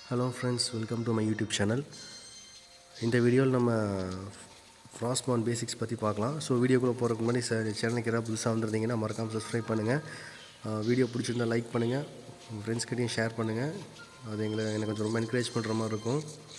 hello friends welcome to my YouTube channel இந்த வீடியோவில் நம்ம ஃப்ராஸ்பான் பேசிக்ஸ் பற்றி பார்க்கலாம் ஸோ வீடியோக்குள்ளே போகிறதுக்கு முன்னாடி சார் சேனலுக்கு யாராவது புதுசாக வந்திருந்தீங்கன்னா மறக்காமல் சப்ஸ்கிரைப் பண்ணுங்கள் வீடியோ பிடிச்சிருந்தா லைக் பண்ணுங்கள் உங்கள் ஃப்ரெண்ட்ஸ்கிட்டையும் ஷேர் பண்ணுங்கள் அது எங்களை எனக்கு கொஞ்சம் ரொம்ப என்கரேஜ் பண்ணுற மாதிரி இருக்கும்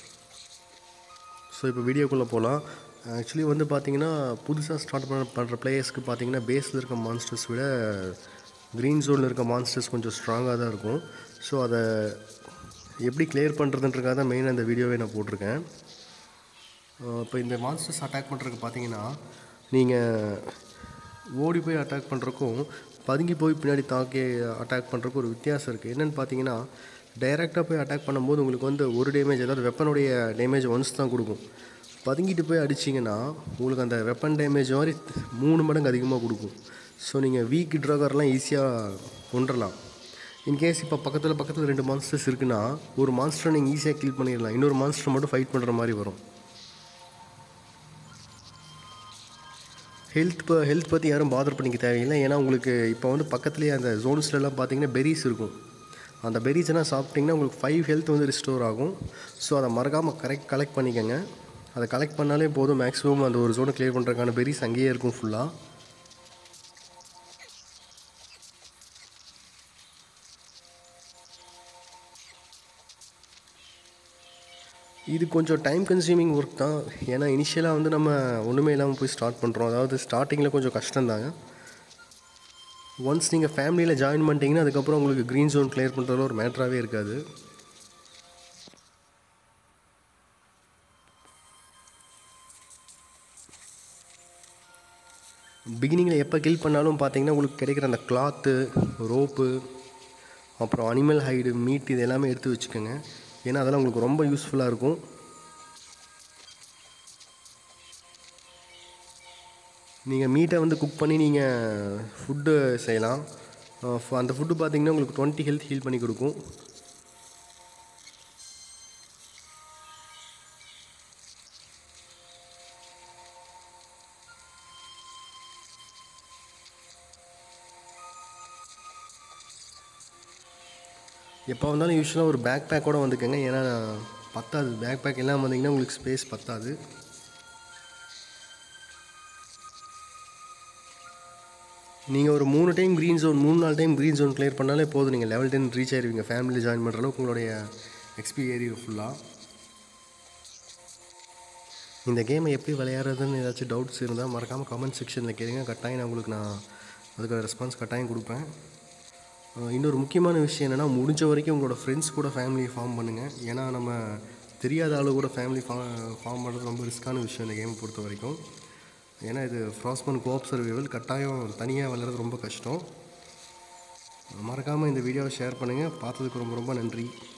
ஸோ இப்போ வீடியோக்குள்ளே போகலாம் ஆக்சுவலி வந்து பார்த்தீங்கன்னா புதுசாக ஸ்டார்ட் பண்ண பண்ணுற பிளேயர்ஸ்க்கு பார்த்தீங்கன்னா பேஸில் இருக்க மான்ஸ்டர்ஸ் விட க்ரீன் ஜோனில் இருக்க மான்ஸ்டர்ஸ் கொஞ்சம் ஸ்ட்ராங்காக தான் இருக்கும் ஸோ அதை எப்படி கிளியர் பண்ணுறதுன்றக்காக தான் மெயினாக இந்த வீடியோவே நான் போட்டிருக்கேன் இப்போ இந்த மான்ஸ்டர்ஸ் அட்டாக் பண்ணுறதுக்கு பார்த்தீங்கன்னா நீங்கள் ஓடி போய் அட்டாக் பண்ணுறக்கும் பதுங்கி போய் பின்னாடி தாக்கி அட்டாக் பண்ணுறக்கு ஒரு வித்தியாசம் இருக்குது என்னென்னு பார்த்தீங்கன்னா டைரெக்டாக போய் அட்டாக் பண்ணும்போது உங்களுக்கு வந்து ஒரு டேமேஜ் அதாவது வெப்பனுடைய டேமேஜ் ஒன்ஸ் தான் கொடுக்கும் பதுங்கிட்டு போய் அடிச்சிங்கன்னா உங்களுக்கு அந்த வெப்பன் டேமேஜ் மாதிரி மூணு மடங்கு அதிகமாக கொடுக்கும் ஸோ நீங்கள் வீக் ட்ராகர்லாம் ஈஸியாக கொண்டுடலாம் இன்கேஸ் இப்போ பக்கத்தில் பக்கத்தில் ரெண்டு மான்ஸ்டர்ஸ் இருக்குன்னா ஒரு மான்ஸ்டரை நீங்கள் ஈஸியாக கில் பண்ணிடலாம் இன்னொரு மான்ஸ்டர் மட்டும் ஃபைட் பண்ணுற மாதிரி வரும் ஹெல்த் இப்போ ஹெல்த் பற்றி யாரும் பாதர் பண்ணிக்க தேவையில்லை ஏன்னா உங்களுக்கு இப்போ வந்து பக்கத்துலேயே அந்த ஜோன்ஸ்லலாம் பார்த்தீங்கன்னா பெரிஸ் இருக்கும் அந்த பெரிஸ் எல்லாம் சாப்பிட்டிங்கன்னா உங்களுக்கு ஃபைவ் ஹெல்த் வந்து ரிஸ்டோர் ஆகும் ஸோ அதை மறக்காமல் கரெக்ட் கலெக்ட் பண்ணிக்கோங்க அதை கலெக்ட் பண்ணாலே போதும் மேக்ஸிமம் அந்த ஒரு ஜோனை கிளியர் பண்ணுறதுக்கான பெரிஸ் அங்கேயே இருக்கும் ஃபுல்லாக இது கொஞ்சம் டைம் கன்சியூமிங் ஒர்க் தான் ஏன்னா இனிஷியலாக வந்து நம்ம ஒன்றுமே இல்லாமல் போய் ஸ்டார்ட் பண்ணுறோம் அதாவது ஸ்டார்டிங்கில் கொஞ்சம் கஷ்டம்தாங்க ஒன்ஸ் நீங்கள் ஃபேமிலியில் ஜாயின் பண்ணிட்டீங்கன்னா அதுக்கப்புறம் உங்களுக்கு க்ரீன் ஜோன் கிளியர் பண்ணுறதுல ஒரு மேட்ராகவே இருக்காது பிகினிங்கில் எப்போ கில் பண்ணாலும் பார்த்தீங்கன்னா உங்களுக்கு கிடைக்கிற அந்த கிளாத்து ரோப்பு அப்புறம் அனிமல் ஹைடு மீட் இது எல்லாமே எடுத்து வச்சுக்கோங்க ஏன்னா அதெல்லாம் உங்களுக்கு ரொம்ப யூஸ்ஃபுல்லாக இருக்கும் நீங்கள் மீட்டை வந்து குக் பண்ணி நீங்கள் ஃபுட்டு செய்யலாம் அந்த ஃபுட்டு பார்த்தீங்கன்னா உங்களுக்கு டுவெண்ட்டி ஹெல்த் ஹீல் பண்ணி கொடுக்கும் எப்போ வந்தாலும் யூஸ்வலாக ஒரு பேக் பேக்கோடு வந்துக்கோங்க ஏன்னா பத்தாது பேக் பேக் எல்லாம் வந்தீங்கன்னா உங்களுக்கு ஸ்பேஸ் பத்தாது நீங்கள் ஒரு மூணு டைம் க்ரீன் ஜோன் மூணு நாலு டைம் க்ரீன் ஜோன் கிளியர் பண்ணாலே போதும் நீங்கள் லெவல் டென் ரீச் ஆயிருவீங்க ஃபேமிலி ஜாயின் பண்ணுற அளவுக்கு உங்களுடைய எக்ஸ்பி ஏரியா ஃபுல்லாக இந்த கேமை எப்படி விளையாடுறதுன்னு ஏதாச்சும் டவுட்ஸ் இருந்தால் மறக்காமல் கமெண்ட் செக்ஷனில் கேளுங்க கட்டாயம் நான் உங்களுக்கு நான் அதுக்கு ரெஸ்பான்ஸ் கட்டாயம் கொடுப்பேன் இன்னொரு முக்கியமான விஷயம் என்னென்னா முடிஞ்ச வரைக்கும் உங்களோட ஃப்ரெண்ட்ஸ் கூட ஃபேமிலியை ஃபார்ம் பண்ணுங்கள் ஏன்னா நம்ம தெரியாத ஆளு கூட ஃபேமிலி ஃபா ஃபார்ம் பண்ணுறது ரொம்ப ரிஸ்க்கான விஷயம் இந்த கேமை பொறுத்த வரைக்கும் ஏன்னா இது ஃப்ராஸ்மன் கோஆப் சர்வைவல் கட்டாயம் தனியாக விளையாடுறது ரொம்ப கஷ்டம் மறக்காமல் இந்த வீடியோவை ஷேர் பண்ணுங்கள் பார்த்ததுக்கு ரொம்ப ரொம்ப நன்றி